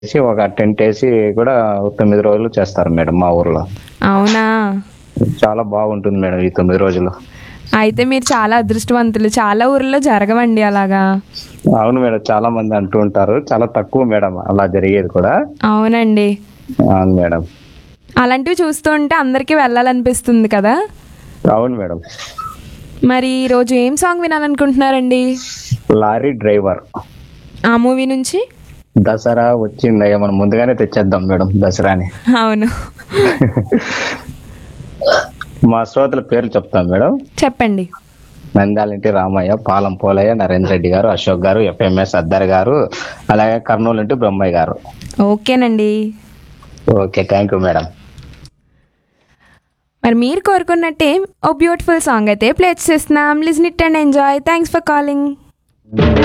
వేసి ఒక టెంట్ వేసి కూడా తొమ్మిది రోజులు చేస్తారు మేడం మా ఊర్లో అవునా చాలా బాగుంటుంది మేడం ఈ తొమ్మిది రోజులు అయితే మీరు చాలా అదృష్టవంతులు చాలా ఊర్లో జరగవండి అలాగా అవును మేడం చాలా మంది అంటూ ఉంటారు చాలా తక్కువ మేడం అలా జరిగేది కూడా అవునండి అవును మేడం అలాంటివి చూస్తూ ఉంటే అందరికీ వెళ్ళాలనిపిస్తుంది కదా అవును మేడం మరి ఈరోజు ఏం సాంగ్ వినాలనుకుంటున్నారండి లారీ డ్రైవర్ ఆ మూవీ నుంచి దసరా వచ్చిందయ్యా మనం ముందుగానే తెచ్చేద్దాం మేడం దసరాని అవును మా శ్రోతల పేర్లు చెప్తాం మేడం చెప్పండి నంద్యాలంటి రామయ్య పాలం పోలయ్య నరేంద్ర రెడ్డి గారు అశోక్ గారు ఎఫ్ఎంఎస్ అద్దర్ గారు అలాగే కర్నూలు ఇంటి బ్రహ్మయ్య గారు ఓకేనండి ఓకే థ్యాంక్ యూ మేడం మరి మీరు కోరుకున్నట్టే ఓ బ్యూటిఫుల్ సాంగ్ అయితే ప్లే చేస్తున్నాం listen it and enjoy thanks for calling